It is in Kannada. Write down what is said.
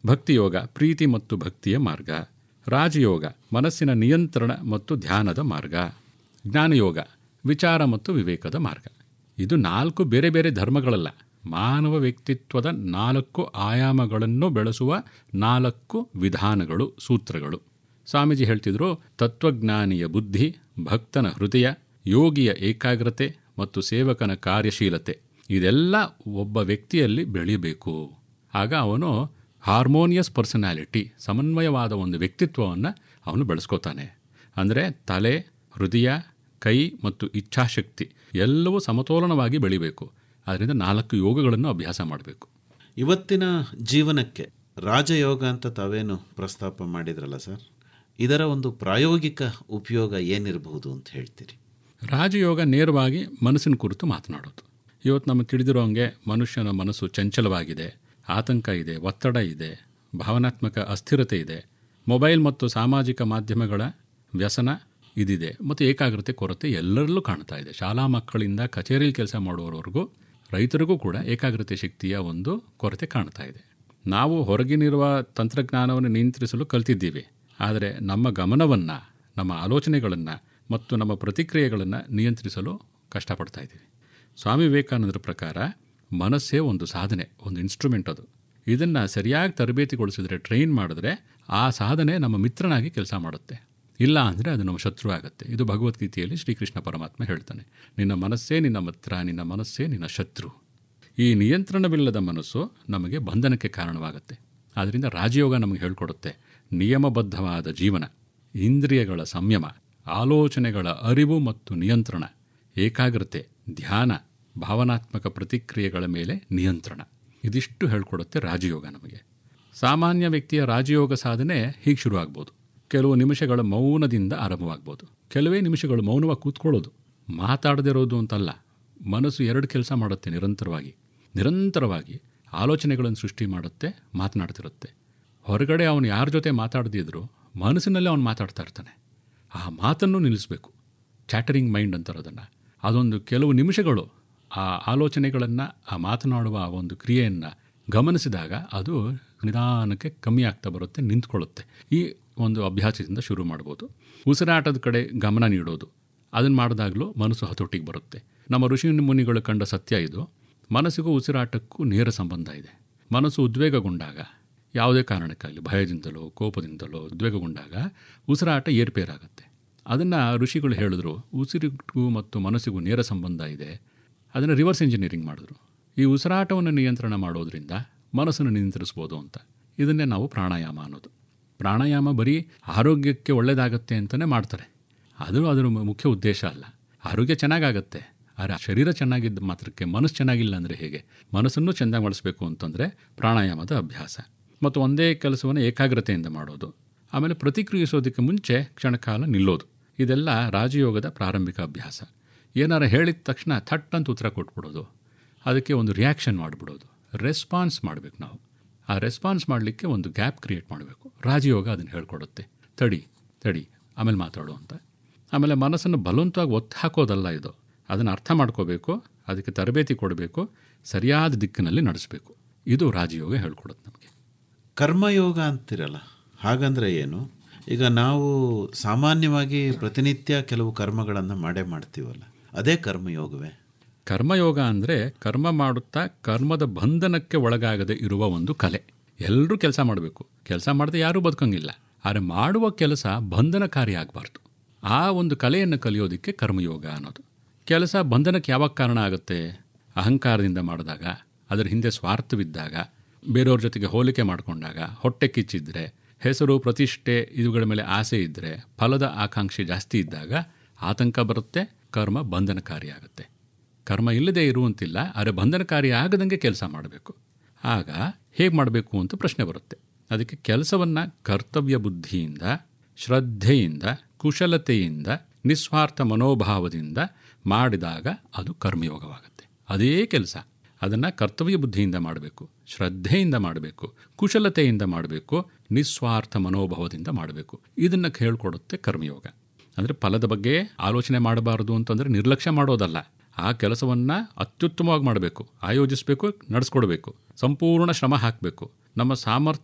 ಭಕ್ತಿಯೋಗ ಪ್ರೀತಿ ಮತ್ತು ಭಕ್ತಿಯ ಮಾರ್ಗ ರಾಜಯೋಗ ಮನಸ್ಸಿನ ನಿಯಂತ್ರಣ ಮತ್ತು ಧ್ಯಾನದ ಮಾರ್ಗ ಜ್ಞಾನಯೋಗ ವಿಚಾರ ಮತ್ತು ವಿವೇಕದ ಮಾರ್ಗ ಇದು ನಾಲ್ಕು ಬೇರೆ ಬೇರೆ ಧರ್ಮಗಳಲ್ಲ ಮಾನವ ವ್ಯಕ್ತಿತ್ವದ ನಾಲ್ಕು ಆಯಾಮಗಳನ್ನು ಬೆಳೆಸುವ ನಾಲ್ಕು ವಿಧಾನಗಳು ಸೂತ್ರಗಳು ಸ್ವಾಮೀಜಿ ಹೇಳ್ತಿದ್ರು ತತ್ವಜ್ಞಾನಿಯ ಬುದ್ಧಿ ಭಕ್ತನ ಹೃದಯ ಯೋಗಿಯ ಏಕಾಗ್ರತೆ ಮತ್ತು ಸೇವಕನ ಕಾರ್ಯಶೀಲತೆ ಇದೆಲ್ಲ ಒಬ್ಬ ವ್ಯಕ್ತಿಯಲ್ಲಿ ಬೆಳೀಬೇಕು ಆಗ ಅವನು ಹಾರ್ಮೋನಿಯಸ್ ಪರ್ಸನಾಲಿಟಿ ಸಮನ್ವಯವಾದ ಒಂದು ವ್ಯಕ್ತಿತ್ವವನ್ನು ಅವನು ಬೆಳೆಸ್ಕೋತಾನೆ ಅಂದರೆ ತಲೆ ಹೃದಯ ಕೈ ಮತ್ತು ಇಚ್ಛಾಶಕ್ತಿ ಎಲ್ಲವೂ ಸಮತೋಲನವಾಗಿ ಬೆಳಿಬೇಕು ಅದರಿಂದ ನಾಲ್ಕು ಯೋಗಗಳನ್ನು ಅಭ್ಯಾಸ ಮಾಡಬೇಕು ಇವತ್ತಿನ ಜೀವನಕ್ಕೆ ರಾಜಯೋಗ ಅಂತ ತಾವೇನು ಪ್ರಸ್ತಾಪ ಮಾಡಿದ್ರಲ್ಲ ಸರ್ ಇದರ ಒಂದು ಪ್ರಾಯೋಗಿಕ ಉಪಯೋಗ ಏನಿರಬಹುದು ಅಂತ ಹೇಳ್ತೀರಿ ರಾಜಯೋಗ ನೇರವಾಗಿ ಮನಸ್ಸಿನ ಕುರಿತು ಮಾತನಾಡೋದು ಇವತ್ತು ನಮಗೆ ತಿಳಿದಿರೋ ಹಂಗೆ ಮನುಷ್ಯನ ಮನಸ್ಸು ಚಂಚಲವಾಗಿದೆ ಆತಂಕ ಇದೆ ಒತ್ತಡ ಇದೆ ಭಾವನಾತ್ಮಕ ಅಸ್ಥಿರತೆ ಇದೆ ಮೊಬೈಲ್ ಮತ್ತು ಸಾಮಾಜಿಕ ಮಾಧ್ಯಮಗಳ ವ್ಯಸನ ಇದಿದೆ ಮತ್ತು ಏಕಾಗ್ರತೆ ಕೊರತೆ ಎಲ್ಲರಲ್ಲೂ ಕಾಣ್ತಾ ಇದೆ ಶಾಲಾ ಮಕ್ಕಳಿಂದ ಕಚೇರಿಯಲ್ಲಿ ಕೆಲಸ ಮಾಡುವವರೆಗೂ ರೈತರಿಗೂ ಕೂಡ ಏಕಾಗ್ರತೆ ಶಕ್ತಿಯ ಒಂದು ಕೊರತೆ ಕಾಣ್ತಾ ಇದೆ ನಾವು ಹೊರಗಿನಿರುವ ತಂತ್ರಜ್ಞಾನವನ್ನು ನಿಯಂತ್ರಿಸಲು ಕಲ್ತಿದ್ದೀವಿ ಆದರೆ ನಮ್ಮ ಗಮನವನ್ನು ನಮ್ಮ ಆಲೋಚನೆಗಳನ್ನು ಮತ್ತು ನಮ್ಮ ಪ್ರತಿಕ್ರಿಯೆಗಳನ್ನು ನಿಯಂತ್ರಿಸಲು ಕಷ್ಟಪಡ್ತಾ ಇದ್ದೀವಿ ಸ್ವಾಮಿ ವಿವೇಕಾನಂದರ ಪ್ರಕಾರ ಮನಸ್ಸೇ ಒಂದು ಸಾಧನೆ ಒಂದು ಇನ್ಸ್ಟ್ರೂಮೆಂಟ್ ಅದು ಇದನ್ನು ಸರಿಯಾಗಿ ತರಬೇತಿಗೊಳಿಸಿದ್ರೆ ಟ್ರೈನ್ ಮಾಡಿದ್ರೆ ಆ ಸಾಧನೆ ನಮ್ಮ ಮಿತ್ರನಾಗಿ ಕೆಲಸ ಮಾಡುತ್ತೆ ಇಲ್ಲ ಅಂದರೆ ಅದು ನಮ್ಮ ಶತ್ರು ಆಗುತ್ತೆ ಇದು ಭಗವದ್ಗೀತೆಯಲ್ಲಿ ಶ್ರೀಕೃಷ್ಣ ಪರಮಾತ್ಮ ಹೇಳ್ತಾನೆ ನಿನ್ನ ಮನಸ್ಸೇ ನಿನ್ನ ಮಿತ್ರ ನಿನ್ನ ಮನಸ್ಸೇ ನಿನ್ನ ಶತ್ರು ಈ ನಿಯಂತ್ರಣವಿಲ್ಲದ ಮನಸ್ಸು ನಮಗೆ ಬಂಧನಕ್ಕೆ ಕಾರಣವಾಗುತ್ತೆ ಆದ್ದರಿಂದ ರಾಜಯೋಗ ನಮಗೆ ಹೇಳ್ಕೊಡುತ್ತೆ ನಿಯಮಬದ್ಧವಾದ ಜೀವನ ಇಂದ್ರಿಯಗಳ ಸಂಯಮ ಆಲೋಚನೆಗಳ ಅರಿವು ಮತ್ತು ನಿಯಂತ್ರಣ ಏಕಾಗ್ರತೆ ಧ್ಯಾನ ಭಾವನಾತ್ಮಕ ಪ್ರತಿಕ್ರಿಯೆಗಳ ಮೇಲೆ ನಿಯಂತ್ರಣ ಇದಿಷ್ಟು ಹೇಳ್ಕೊಡುತ್ತೆ ರಾಜಯೋಗ ನಮಗೆ ಸಾಮಾನ್ಯ ವ್ಯಕ್ತಿಯ ರಾಜಯೋಗ ಸಾಧನೆ ಹೀಗೆ ಶುರುವಾಗ್ಬೋದು ಕೆಲವು ನಿಮಿಷಗಳ ಮೌನದಿಂದ ಆರಂಭವಾಗ್ಬೋದು ಕೆಲವೇ ನಿಮಿಷಗಳು ಮೌನವಾಗಿ ಕೂತ್ಕೊಳ್ಳೋದು ಮಾತಾಡದಿರೋದು ಅಂತಲ್ಲ ಮನಸ್ಸು ಎರಡು ಕೆಲಸ ಮಾಡುತ್ತೆ ನಿರಂತರವಾಗಿ ನಿರಂತರವಾಗಿ ಆಲೋಚನೆಗಳನ್ನು ಸೃಷ್ಟಿ ಮಾಡುತ್ತೆ ಮಾತನಾಡ್ತಿರುತ್ತೆ ಹೊರಗಡೆ ಅವನು ಯಾರ ಜೊತೆ ಮಾತಾಡದಿದ್ರು ಮನಸ್ಸಿನಲ್ಲೇ ಅವನು ಮಾತಾಡ್ತಾ ಇರ್ತಾನೆ ಆ ಮಾತನ್ನು ನಿಲ್ಲಿಸಬೇಕು ಚಾಟರಿಂಗ್ ಮೈಂಡ್ ಅಂತಾರೆ ಅದನ್ನು ಅದೊಂದು ಕೆಲವು ನಿಮಿಷಗಳು ಆ ಆಲೋಚನೆಗಳನ್ನು ಆ ಮಾತನಾಡುವ ಆ ಒಂದು ಕ್ರಿಯೆಯನ್ನು ಗಮನಿಸಿದಾಗ ಅದು ನಿಧಾನಕ್ಕೆ ಕಮ್ಮಿ ಆಗ್ತಾ ಬರುತ್ತೆ ನಿಂತ್ಕೊಳ್ಳುತ್ತೆ ಈ ಒಂದು ಅಭ್ಯಾಸದಿಂದ ಶುರು ಮಾಡ್ಬೋದು ಉಸಿರಾಟದ ಕಡೆ ಗಮನ ನೀಡೋದು ಅದನ್ನು ಮಾಡಿದಾಗಲೂ ಮನಸ್ಸು ಹತೋಟಿಗೆ ಬರುತ್ತೆ ನಮ್ಮ ಋಷಿ ಮುನಿಗಳು ಕಂಡ ಸತ್ಯ ಇದು ಮನಸ್ಸಿಗೂ ಉಸಿರಾಟಕ್ಕೂ ನೇರ ಸಂಬಂಧ ಇದೆ ಮನಸ್ಸು ಉದ್ವೇಗಗೊಂಡಾಗ ಯಾವುದೇ ಕಾರಣಕ್ಕಾಗಲಿ ಭಯದಿಂದಲೋ ಕೋಪದಿಂದಲೋ ಉದ್ವೇಗಗೊಂಡಾಗ ಉಸಿರಾಟ ಏರ್ಪೇರಾಗುತ್ತೆ ಅದನ್ನು ಋಷಿಗಳು ಹೇಳಿದ್ರು ಉಸಿರಿಗೂ ಮತ್ತು ಮನಸ್ಸಿಗೂ ನೇರ ಸಂಬಂಧ ಇದೆ ಅದನ್ನು ರಿವರ್ಸ್ ಇಂಜಿನಿಯರಿಂಗ್ ಮಾಡಿದ್ರು ಈ ಉಸಿರಾಟವನ್ನು ನಿಯಂತ್ರಣ ಮಾಡೋದ್ರಿಂದ ಮನಸ್ಸನ್ನು ನಿಯಂತ್ರಿಸ್ಬೋದು ಅಂತ ಇದನ್ನೇ ನಾವು ಪ್ರಾಣಾಯಾಮ ಅನ್ನೋದು ಪ್ರಾಣಾಯಾಮ ಬರೀ ಆರೋಗ್ಯಕ್ಕೆ ಒಳ್ಳೆಯದಾಗತ್ತೆ ಅಂತಲೇ ಮಾಡ್ತಾರೆ ಅದು ಅದರ ಮುಖ್ಯ ಉದ್ದೇಶ ಅಲ್ಲ ಆರೋಗ್ಯ ಚೆನ್ನಾಗಾಗತ್ತೆ ಆದರೆ ಶರೀರ ಚೆನ್ನಾಗಿದ್ದ ಮಾತ್ರಕ್ಕೆ ಮನಸ್ಸು ಚೆನ್ನಾಗಿಲ್ಲ ಅಂದರೆ ಹೇಗೆ ಮನಸ್ಸನ್ನು ಚೆಂದಾಗಿ ಮಾಡಿಸ್ಬೇಕು ಅಂತಂದರೆ ಪ್ರಾಣಾಯಾಮದ ಅಭ್ಯಾಸ ಮತ್ತು ಒಂದೇ ಕೆಲಸವನ್ನು ಏಕಾಗ್ರತೆಯಿಂದ ಮಾಡೋದು ಆಮೇಲೆ ಪ್ರತಿಕ್ರಿಯಿಸೋದಕ್ಕೆ ಮುಂಚೆ ಕ್ಷಣಕಾಲ ನಿಲ್ಲೋದು ಇದೆಲ್ಲ ರಾಜಯೋಗದ ಪ್ರಾರಂಭಿಕ ಅಭ್ಯಾಸ ಏನಾರು ಹೇಳಿದ ತಕ್ಷಣ ಥಟ್ ಅಂತ ಉತ್ತರ ಕೊಟ್ಬಿಡೋದು ಅದಕ್ಕೆ ಒಂದು ರಿಯಾಕ್ಷನ್ ಮಾಡಿಬಿಡೋದು ರೆಸ್ಪಾನ್ಸ್ ಮಾಡಬೇಕು ನಾವು ಆ ರೆಸ್ಪಾನ್ಸ್ ಮಾಡಲಿಕ್ಕೆ ಒಂದು ಗ್ಯಾಪ್ ಕ್ರಿಯೇಟ್ ಮಾಡಬೇಕು ರಾಜಯೋಗ ಅದನ್ನು ಹೇಳ್ಕೊಡುತ್ತೆ ತಡಿ ತಡಿ ಆಮೇಲೆ ಮಾತಾಡು ಅಂತ ಆಮೇಲೆ ಮನಸ್ಸನ್ನು ಬಲವಂತವಾಗಿ ಒತ್ತು ಹಾಕೋದಲ್ಲ ಇದು ಅದನ್ನು ಅರ್ಥ ಮಾಡ್ಕೋಬೇಕು ಅದಕ್ಕೆ ತರಬೇತಿ ಕೊಡಬೇಕು ಸರಿಯಾದ ದಿಕ್ಕಿನಲ್ಲಿ ನಡೆಸಬೇಕು ಇದು ರಾಜಯೋಗ ಹೇಳ್ಕೊಡುತ್ತೆ ನಮಗೆ ಕರ್ಮಯೋಗ ಅಂತಿರಲ್ಲ ಹಾಗಂದ್ರೆ ಏನು ಈಗ ನಾವು ಸಾಮಾನ್ಯವಾಗಿ ಪ್ರತಿನಿತ್ಯ ಕೆಲವು ಕರ್ಮಗಳನ್ನು ಮಾಡೇ ಮಾಡ್ತೀವಲ್ಲ ಅದೇ ಕರ್ಮಯೋಗವೇ ಕರ್ಮಯೋಗ ಅಂದರೆ ಕರ್ಮ ಮಾಡುತ್ತಾ ಕರ್ಮದ ಬಂಧನಕ್ಕೆ ಒಳಗಾಗದೆ ಇರುವ ಒಂದು ಕಲೆ ಎಲ್ಲರೂ ಕೆಲಸ ಮಾಡಬೇಕು ಕೆಲಸ ಮಾಡದೆ ಯಾರೂ ಬದುಕಂಗಿಲ್ಲ ಆದರೆ ಮಾಡುವ ಕೆಲಸ ಬಂಧನಕಾರಿ ಆಗಬಾರ್ದು ಆ ಒಂದು ಕಲೆಯನ್ನು ಕಲಿಯೋದಕ್ಕೆ ಕರ್ಮಯೋಗ ಅನ್ನೋದು ಕೆಲಸ ಬಂಧನಕ್ಕೆ ಯಾವಾಗ ಕಾರಣ ಆಗುತ್ತೆ ಅಹಂಕಾರದಿಂದ ಮಾಡಿದಾಗ ಅದರ ಹಿಂದೆ ಸ್ವಾರ್ಥವಿದ್ದಾಗ ಬೇರೆಯವ್ರ ಜೊತೆಗೆ ಹೋಲಿಕೆ ಮಾಡಿಕೊಂಡಾಗ ಹೊಟ್ಟೆ ಕಿಚ್ಚಿದ್ರೆ ಹೆಸರು ಪ್ರತಿಷ್ಠೆ ಇವುಗಳ ಮೇಲೆ ಆಸೆ ಇದ್ದರೆ ಫಲದ ಆಕಾಂಕ್ಷೆ ಜಾಸ್ತಿ ಇದ್ದಾಗ ಆತಂಕ ಬರುತ್ತೆ ಕರ್ಮ ಬಂಧನಕಾರಿಯಾಗುತ್ತೆ ಕರ್ಮ ಇಲ್ಲದೆ ಇರುವಂತಿಲ್ಲ ಆದರೆ ಬಂಧನಕಾರಿ ಆಗದಂಗೆ ಕೆಲಸ ಮಾಡಬೇಕು ಆಗ ಹೇಗೆ ಮಾಡಬೇಕು ಅಂತ ಪ್ರಶ್ನೆ ಬರುತ್ತೆ ಅದಕ್ಕೆ ಕೆಲಸವನ್ನು ಕರ್ತವ್ಯ ಬುದ್ಧಿಯಿಂದ ಶ್ರದ್ಧೆಯಿಂದ ಕುಶಲತೆಯಿಂದ ನಿಸ್ವಾರ್ಥ ಮನೋಭಾವದಿಂದ ಮಾಡಿದಾಗ ಅದು ಕರ್ಮಯೋಗವಾಗುತ್ತೆ ಅದೇ ಕೆಲಸ ಅದನ್ನು ಕರ್ತವ್ಯ ಬುದ್ಧಿಯಿಂದ ಮಾಡಬೇಕು ಶ್ರದ್ಧೆಯಿಂದ ಮಾಡಬೇಕು ಕುಶಲತೆಯಿಂದ ಮಾಡಬೇಕು ನಿಸ್ವಾರ್ಥ ಮನೋಭಾವದಿಂದ ಮಾಡಬೇಕು ಇದನ್ನು ಹೇಳ್ಕೊಡುತ್ತೆ ಕರ್ಮಯೋಗ ಅಂದರೆ ಫಲದ ಬಗ್ಗೆ ಆಲೋಚನೆ ಮಾಡಬಾರದು ಅಂತಂದರೆ ನಿರ್ಲಕ್ಷ್ಯ ಮಾಡೋದಲ್ಲ ಆ ಕೆಲಸವನ್ನು ಅತ್ಯುತ್ತಮವಾಗಿ ಮಾಡಬೇಕು ಆಯೋಜಿಸಬೇಕು ನಡೆಸ್ಕೊಡ್ಬೇಕು ಸಂಪೂರ್ಣ ಶ್ರಮ ಹಾಕಬೇಕು ನಮ್ಮ ಸಾಮರ್ಥ್ಯ